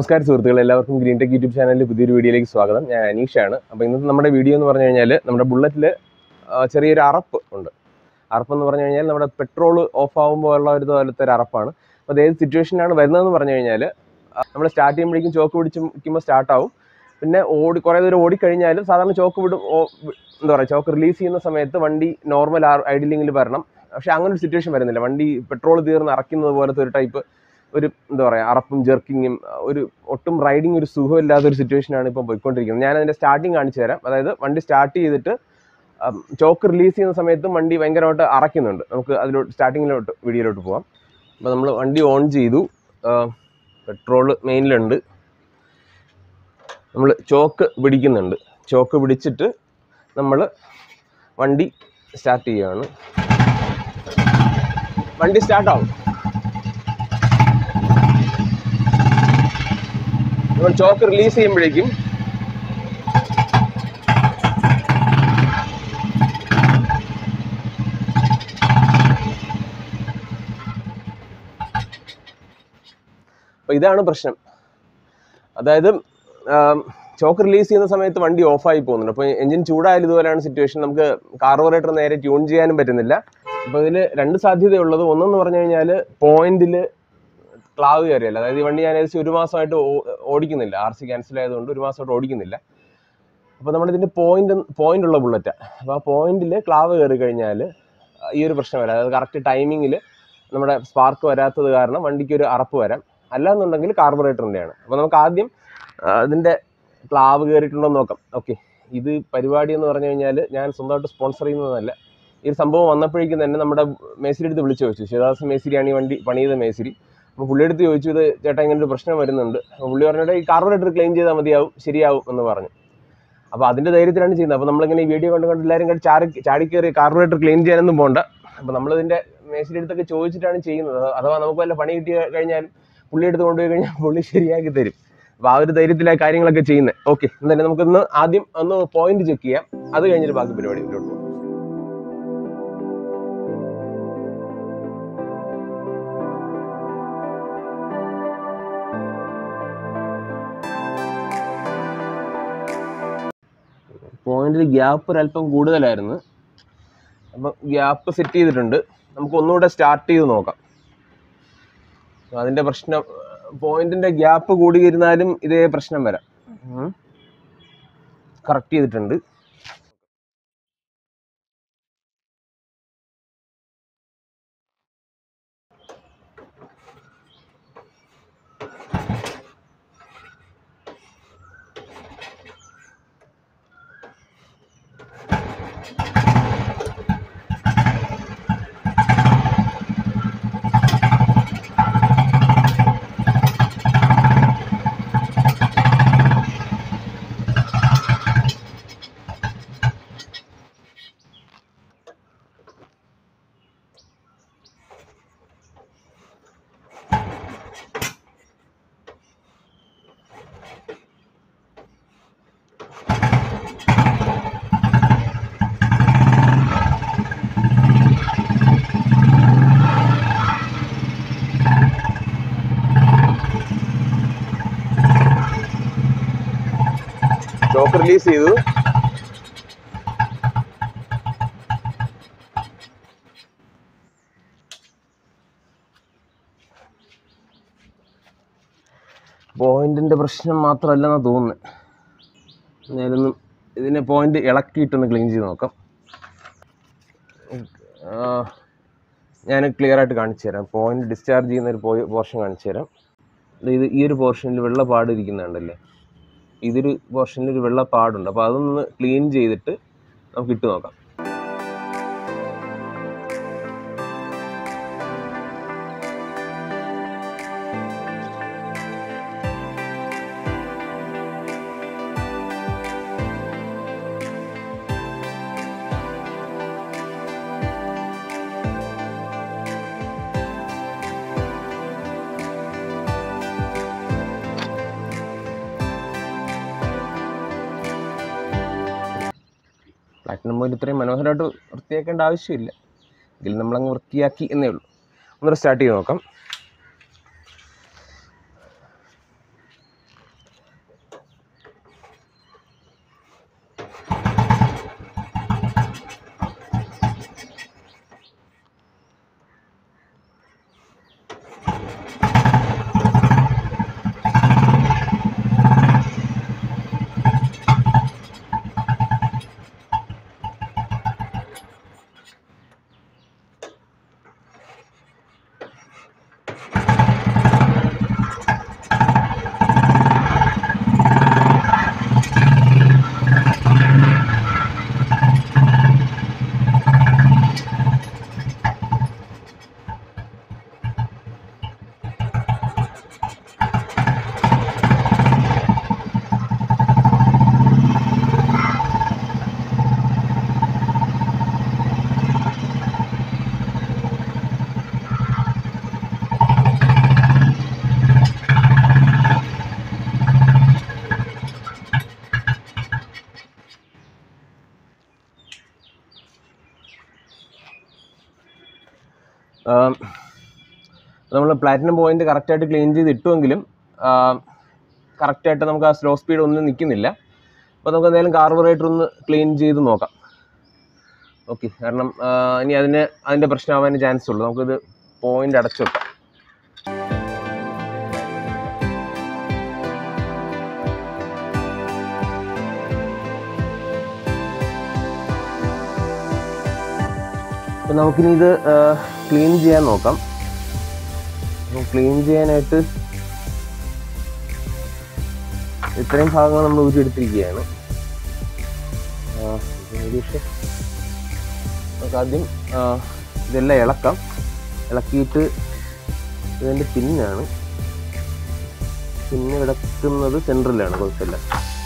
നമസ്കാരം സുഹൃത്തുക്കളെ എല്ലാവർക്കും ഗ്രീൻ ടെക് യൂട്യൂബ് ചാനലിൽ പുതിയൊരു വീഡിയോയിലേക്ക് സ്വാഗതം ഞാൻ അനീഷാണ് അപ്പോൾ ഇന്നത്തെ നമ്മുടെ വീഡിയോ എന്ന് പറഞ്ഞു കഴിഞ്ഞാൽ നമ്മുടെ ബുള്ളറ്റിൽ ചെറിയൊരു അറപ്പ് ഉണ്ട് അറപ്പ് എന്ന് പറഞ്ഞു കഴിഞ്ഞാൽ നമ്മുടെ പെട്രോൾ ഓഫ് ആകുമ്പോൾ ഉള്ള ഒരു പോലത്തെ ഒരു അറപ്പാണ് അപ്പോൾ അത് ഏത് സിറ്റുവേഷനിലാണ് വരുന്നതെന്ന് പറഞ്ഞു കഴിഞ്ഞാൽ നമ്മൾ സ്റ്റാർട്ട് ചെയ്യുമ്പോഴേക്കും ചോക്ക് പിടിച്ച് നിൽക്കുമ്പോൾ സ്റ്റാർട്ടാവും പിന്നെ ഓടി കുറേ ദൂരം ഓടിക്കഴിഞ്ഞാലും സാധാരണ ചോക്ക് വിടും ഓ- വി- എന്താ പറയുക ചോക്ക് റിലീസ് ചെയ്യുന്ന സമയത്ത് വണ്ടി നോർമൽ ഐഡിലിങ്ങിൽ വരണം പക്ഷേ അങ്ങനെ ഒരു സിറ്റുവേഷൻ വരുന്നില്ല വണ്ടി പെട്രോൾ തീർന്ന് ഇറക്കുന്നത് പോലത്തെ ഒരു ടൈപ്പ് ഒരു എന്താ പറയുക അറപ്പും ജെർക്കിങ്ങും ഒരു ഒട്ടും റൈഡിങ് ഒരു സുഖമില്ലാത്ത ഒരു സിറ്റുവേഷനാണ് ഇപ്പോൾ പോയിക്കൊണ്ടിരിക്കുന്നത് ഞാൻ അതിൻ്റെ സ്റ്റാർട്ടിങ് കാണിച്ചു തരാം അതായത് വണ്ടി സ്റ്റാർട്ട് ചെയ്തിട്ട് ചോക്ക് റിലീസ് ചെയ്യുന്ന സമയത്തും വണ്ടി ഭയങ്കരമായിട്ട് അറയ്ക്കുന്നുണ്ട് നമുക്ക് അതിലോട്ട് സ്റ്റാർട്ടിങ്ങിലോട്ട് വീഡിയോയിലോട്ട് പോവാം അപ്പോൾ നമ്മൾ വണ്ടി ഓൺ ചെയ്തു പെട്രോൾ മെയിനിലുണ്ട് നമ്മൾ ചോക്ക് പിടിക്കുന്നുണ്ട് ചോക്ക് പിടിച്ചിട്ട് നമ്മൾ വണ്ടി സ്റ്റാർട്ട് ചെയ്യുകയാണ് വണ്ടി സ്റ്റാർട്ടാവും നമ്മൾ ചോക്ക് റിലീസ് ചെയ്യുമ്പോഴേക്കും അപ്പോൾ ഇതാണ് പ്രശ്നം അതായത് ചോക്ക് റിലീസ് ചെയ്യുന്ന സമയത്ത് വണ്ടി ഓഫായി പോകുന്നുണ്ട് അപ്പോൾ എഞ്ചിൻ ചൂടായാലും ഇതുപോലെയാണ് സിറ്റുവേഷൻ നമുക്ക് കാർബറേറ്റർ നേരെ ട്യൂൺ ചെയ്യാനും പറ്റുന്നില്ല അപ്പോൾ ഇതിൽ രണ്ട് സാധ്യതയുള്ളത് ഒന്നെന്ന് പറഞ്ഞു കഴിഞ്ഞാൽ പോയിന്റിൽ ക്ലാവ് കയറിയല്ല അതായത് ഈ വണ്ടി ഞാൻ ഏകദേശം ഒരു മാസമായിട്ട് ഓ- ഓടിക്കുന്നില്ല ആർ സി ക്യാൻസൽ ആയതുകൊണ്ട് ഒരു മാസമായിട്ട് ഓടിക്കുന്നില്ല അപ്പോൾ നമ്മുടെ ഇതിൻ്റെ പോയിന്റ് പോയിന്റ് ഉള്ള ബുള്ളറ്റാണ് അപ്പോൾ ആ പോയിന്റിൽ ക്ലാവ് കയറി കഴിഞ്ഞാൽ ഈ ഒരു പ്രശ്നം വരാം അതായത് കറക്റ്റ് ടൈമിങ്ങിൽ നമ്മുടെ സ്പാർക്ക് വരാത്തത് കാരണം വണ്ടിക്ക് ഒരു അറപ്പ് വരാം അല്ലാന്നുണ്ടെങ്കിൽ കാർബറേറ്ററിൻ്റെയാണ് അപ്പോൾ നമുക്ക് ആദ്യം ആ, ഇതിൻ്റെ ക്ലാവ് കയറിയിട്ടുണ്ടോ എന്ന് നോക്കാം ഓക്കെ ഇത് പരിപാടി എന്ന് പറഞ്ഞു കഴിഞ്ഞാൽ ഞാൻ സ്വന്തമായിട്ട് സ്പോൺസർ ചെയ്യുന്നതല്ല ഈ ഒരു സംഭവം വന്നപ്പോഴേക്കും തന്നെ നമ്മുടെ മേസിരി എടുത്ത് വിളിച്ചു ചോദിച്ചു ശിവദാസ് മേസിരിയാണ് ഈ വണ്ടി പണിയത് മേസിരി അപ്പോൾ പുള്ളി എടുത്ത് ചോദിച്ചു ഇത് ചേട്ടാ ഇങ്ങനെ ഒരു പ്രശ്നം വരുന്നുണ്ട് അപ്പോൾ പുള്ളി പറഞ്ഞിട്ട് ഈ കാർബറേറ്റർ ക്ലെയിം ചെയ്താൽ മതിയാവും ശരിയാവും എന്ന് പറഞ്ഞു അപ്പോൾ അതിൻ്റെ ധൈര്യത്തിലാണ് ചെയ്യുന്നത് അപ്പോൾ നമ്മളിങ്ങനെ ഈ വീഡിയോ കണ്ട് കണ്ട് എല്ലാവരും കണ്ട് ചാടി ചാടി കയറി കാർബറേറ്റർ ക്ലെയിം ചെയ്യാനൊന്നും പോകണ്ട അപ്പോൾ നമ്മളിതിൻ്റെ മേസിരി അടുത്തൊക്കെ ചോദിച്ചിട്ടാണ് ചെയ്യുന്നത് അഥവാ നമുക്ക് വല്ല പണി കിട്ടി കഴിഞ്ഞാൽ പുള്ളി എടുത്ത് കൊണ്ടുപോയി കഴിഞ്ഞാൽ പുള്ളി ശരിയാക്കി തരും അപ്പോൾ ആ ഒരു ധൈര്യത്തിലാണ് കാര്യങ്ങളൊക്കെ ചെയ്യുന്നത് ഓക്കെ എന്തായാലും നമുക്കൊന്ന് ആദ്യം ഒന്ന് പോയിന്റ് ചെക്ക് ചെയ്യാം അത് കഴിഞ്ഞിട്ട് ബാക്കി പരിപാടിയിലോട്ട് പോകാം പോയിന്റിൽ ഗ്യാപ്പ് ഒരല്പം കൂടുതലായിരുന്നു അപ്പം ഗ്യാപ്പ് സെറ്റ് ചെയ്തിട്ടുണ്ട് നമുക്ക് ഒന്നുകൂടെ സ്റ്റാർട്ട് ചെയ്ത് നോക്കാം അതിൻ്റെ പ്രശ്നം പോയിന്റിന്റെ ഗ്യാപ്പ് കൂടിയിരുന്നാലും ഇതേ പ്രശ്നം വരാം കറക്റ്റ് ചെയ്തിട്ടുണ്ട് സ്റ്റോക്ക് റിലീസ് ചെയ്തു പോയിന്റിന്റെ പ്രശ്നം മാത്രമല്ലെന്നാ തോന്നുന്നത് ഞാനൊന്ന് ഇതിനെ പോയിന്റ് ഇളക്കിയിട്ടൊന്ന് ക്ലീൻ ചെയ്ത് നോക്കാം ആ, ഞാൻ ക്ലിയർ ആയിട്ട് കാണിച്ചു തരാം പോയിന്റ് ഡിസ്ചാർജ് ചെയ്യുന്ന ഒരു പോർഷൻ കാണിച്ചു തരാം ദേ ഇത് ഈ ഒരു പോർഷനിൽ വെള്ള പാട് ഇരിക്കുന്നുണ്ടല്ലേ ഇതൊരു പോർഷനിൽ ഒരു വെള്ള പാടുണ്ട് അപ്പോൾ അതൊന്ന് ക്ലീൻ ചെയ്തിട്ട് നമുക്ക് ഇട്ട് നോക്കാം പ്ലാറ്റിനം പോയിന്റ് ഇത്രയും മനോഹരമായിട്ട് വൃത്തിയാക്കേണ്ട ആവശ്യമില്ല എങ്കിലും നമ്മളങ്ങ് വൃത്തിയാക്കി എന്നേ ഉള്ളൂ ഒന്നുകൂടെ സ്റ്റാർട്ട് ചെയ്ത് നോക്കാം നമ്മൾ പ്ലാറ്റിനം പോയിന്റ് കറക്റ്റായിട്ട് ക്ലീൻ ചെയ്ത് ഇട്ടുമെങ്കിലും കറക്റ്റായിട്ട് നമുക്ക് ആ സ്ലോ സ്പീഡ് ഒന്നും നിൽക്കുന്നില്ല അപ്പോൾ നമുക്ക് എന്തായാലും കാർബറേറ്റർ ഒന്ന് ക്ലീൻ ചെയ്ത് നോക്കാം ഓക്കെ കാരണം ആ, ഇനി അതിന് അതിൻ്റെ പ്രശ്നമാവാൻ ചാൻസ് ഉള്ളൂ നമുക്കിത് പോയിന്റ് അടച്ചു വെക്കാം അപ്പം നമുക്കിനി ഇത് ക്ലീൻ ചെയ്യാൻ നോക്കാം ക്ലീൻ ചെയ്യാനായിട്ട് ഇത്രയും ഭാഗങ്ങൾ നമ്മൾ ഊരിയെടുത്തിരിക്കുകയാണ് ആ, ഇത് ഏകദേശം നമുക്ക് ആദ്യം ആ, ഇതെല്ലാം ഇളക്കാം ഇളക്കിയിട്ട് ഇതിൻ്റെ പിന്നാണ് പിന്നെ കിടക്കുന്നത് സെൻട്രലാണ് കുഴപ്പമില്ല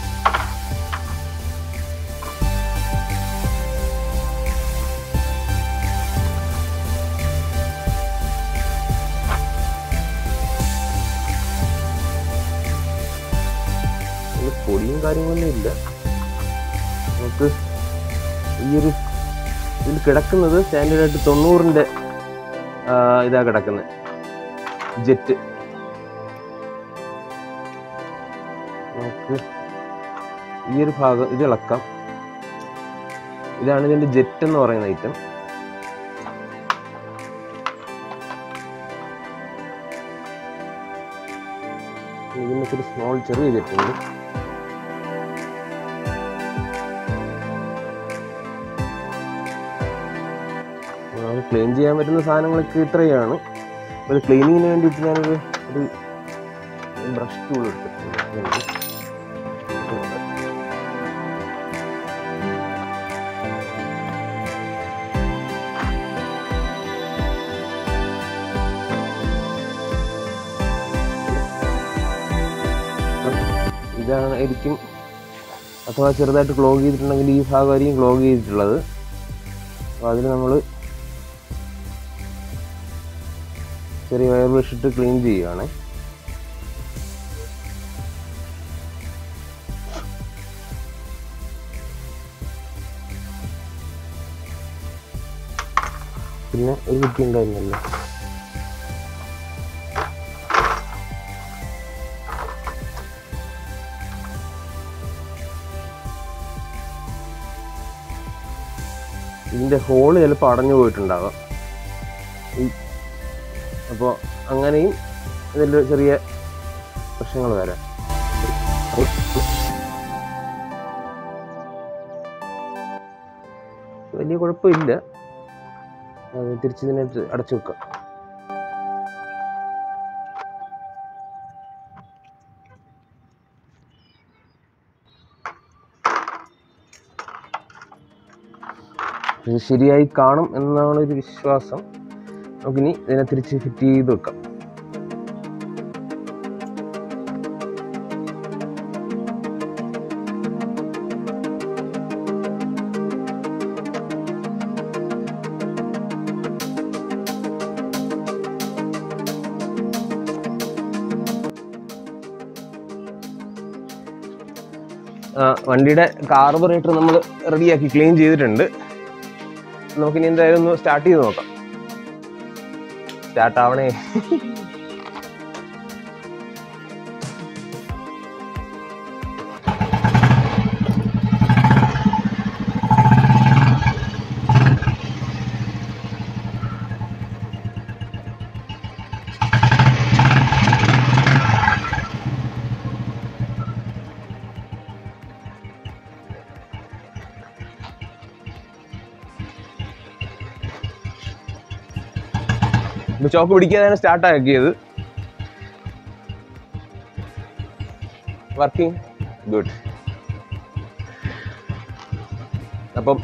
ഇതിൽ പൊടിയും കാര്യങ്ങളൊന്നും ഇല്ല നമുക്ക് ഈ ഒരു ഇതിൽ കിടക്കുന്നത് സ്റ്റാൻഡേർഡായിട്ട് തൊണ്ണൂറിൻ്റെ ഇതാ കിടക്കുന്നത് ജെറ്റ് നമുക്ക് ഈ ഒരു ഭാഗം ഇത് ഇളക്കാം ഇതാണ് ഇതിൻ്റെ ജെറ്റ് എന്ന് പറയുന്ന ഐറ്റം ഇതിനൊക്കെ ഒരു സ്മോൾ ചെറിയ ജെറ്റ് ഉണ്ട് നമുക്ക് ക്ലീൻ ചെയ്യാൻ പറ്റുന്ന സാധനങ്ങളൊക്കെ ഇത്രയാണ് ഒരു ക്ലീനിങ്ങിന് വേണ്ടിയിട്ട് ഞാനൊരു ഒരു ബ്രഷ് ടൂൾ എടുത്തിട്ടുണ്ട് ഇതാണ് ആയിരിക്കും അഥവാ ചെറുതായിട്ട് ക്ലോഗ് ചെയ്തിട്ടുണ്ടെങ്കിൽ ഈ ഭാഗമായിരിക്കും ക്ലോഗ് ചെയ്തിട്ടുള്ളത് അപ്പോൾ അതിൽ നമ്മൾ ചെറിയ വയർ ബ്രഷ് ഇട്ട് ക്ലീൻ ചെയ്യുകയാണ് പിന്നെ ഒരു കുറ്റി ഉണ്ടായിരുന്നല്ലോ ഇതിൻ്റെ ഹോള് ചിലപ്പോൾ അടഞ്ഞു പോയിട്ടുണ്ടാകാം ഈ അപ്പോൾ അങ്ങനെയും ഇതിൽ ചെറിയ പ്രശ്നങ്ങൾ വരാം വലിയ കുഴപ്പമില്ല അത് തിരിച്ച് ഇതിനകത്ത് അടച്ചു വെക്കാം ഇത് ശരിയായി കാണും എന്നാണ് ഒരു വിശ്വാസം നമുക്കിനി ഇതിനെ തിരിച്ച് ഫിറ്റ് ചെയ്ത് വെക്കാം ആ, വണ്ടിയുടെ കാർബറേറ്റർ നമ്മൾ റെഡിയാക്കി ക്ലീൻ ചെയ്തിട്ടുണ്ട് നമുക്കിനി എന്തായാലും ഒന്ന് സ്റ്റാർട്ട് ചെയ്ത് നോക്കാം സ്റ്റാർട്ട് ആവണേ ഇപ്പൊ ചോക്ക് പിടിക്കാതാണ് സ്റ്റാർട്ട് ആക്കിയത് വർക്കിംഗ് ഗുഡ് അപ്പം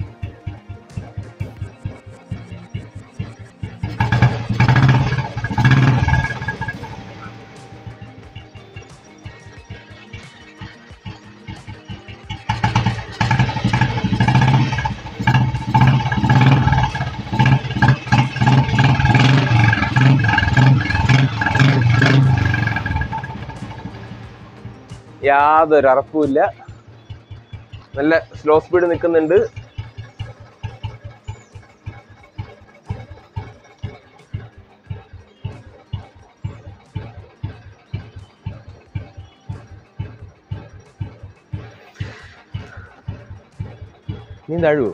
യാതൊരു അറപ്പുമില്ല നല്ല സ്ലോ സ്പീഡ് നിൽക്കുന്നുണ്ട് നീ താഴുവോ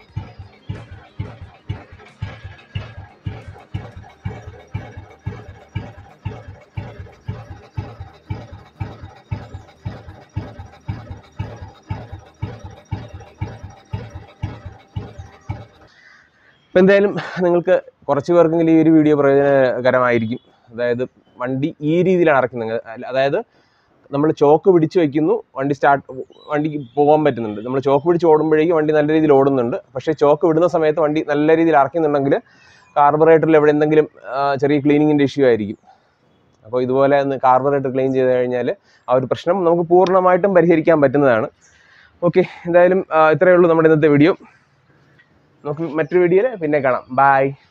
ഇപ്പം എന്തായാലും നിങ്ങൾക്ക് കുറച്ച് പേർക്കെങ്കിലും ഈ ഒരു വീഡിയോ പ്രയോജനകരമായിരിക്കും അതായത് വണ്ടി ഈ രീതിയിലാണ് അടക്കുന്നത് അല്ല- അതായത് നമ്മൾ ചോക്ക് പിടിച്ച് വയ്ക്കുന്നു വണ്ടി സ്റ്റാർട്ട് വണ്ടിക്ക് പോകാൻ പറ്റുന്നുണ്ട് നമ്മൾ ചോക്ക് പിടിച്ച് ഓടുമ്പോഴേക്കും വണ്ടി നല്ല രീതിയിൽ ഓടുന്നുണ്ട് പക്ഷേ ചോക്ക് വിടുന്ന സമയത്ത് വണ്ടി നല്ല രീതിയിൽ അറക്കുന്നുണ്ടെങ്കിൽ കാർബറേറ്ററിൽ എവിടെ എന്തെങ്കിലും ആ, ചെറിയ ക്ലീനിങ്ങിൻ്റെ ഇഷ്യൂ ആയിരിക്കും അപ്പോൾ ഇതുപോലെ ഒന്ന് കാർബറേറ്റർ ക്ലീൻ ചെയ്ത് കഴിഞ്ഞാൽ ആ ഒരു പ്രശ്നം നമുക്ക് പൂർണ്ണമായിട്ടും പരിഹരിക്കാൻ പറ്റുന്നതാണ് ഓക്കെ എന്തായാലും ആ, ഇത്രയേ ഉള്ളൂ നമ്മുടെ ഇന്നത്തെ വീഡിയോ നമുക്ക് മറ്റൊരു വീഡിയോയിൽ പിന്നെ കാണാം ബൈ